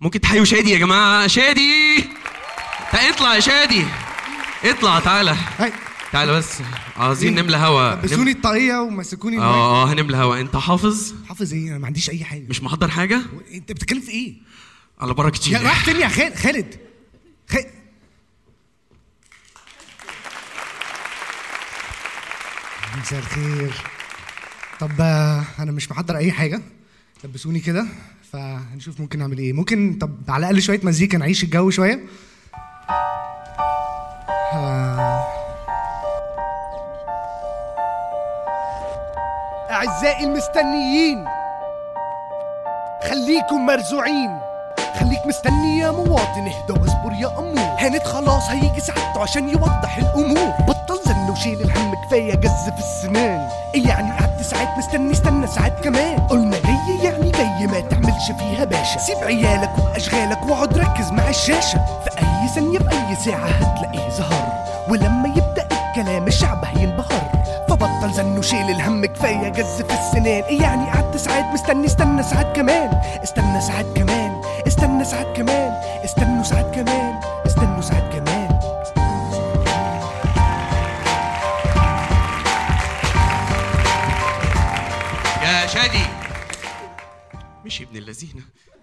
ممكن تحيوا شادي يا جماعه شادي تعال اطلع يا شادي اطلع تعالى هاي تعالى بس عايزين نملى هوا لبسوني الطاقية ومسكوني المايك. اه اه هنملى هوا انت حافظ حافظ ايه انا ما عنديش اي حاجة مش محضر حاجه انت بتتكلم في ايه؟ على بركه يا الله رايح فين يا خالد خالد خالد مساء الخير طب آه، انا مش محضر اي حاجه لبسوني كده فهنشوف ممكن نعمل ايه ممكن طب على الاقل شويه مزيكا نعيش الجو شويه آه. أعزائي المستنيين خليكم مرزوعين خليك مستني يا مواطن اهدى واصبر يا أمور هانت خلاص هيجي ساعته عشان يوضح الأمور بطل زن وشيل الهم كفاية جز في السنان إيه يعني قعدت ساعات مستني استنى ساعات كمان قلنا جاي يعني جاي ما تعملش فيها باشا سيب عيالك وأشغالك واقعد ركز مع الشاشة في أي ثانية في أي ساعة هتلاقيه ظهر ولما يبدأ الكلام الشعب هينبهر فبطل زن وشيل الهم كفايه جز في السنان إيه يعني قعدت ساعات مستني استنى ساعات كمان استنى ساعات كمان استنى ساعات كمان استنوا ساعات كمان استنوا ساعات كمان يا شادي مش ابن اللذينه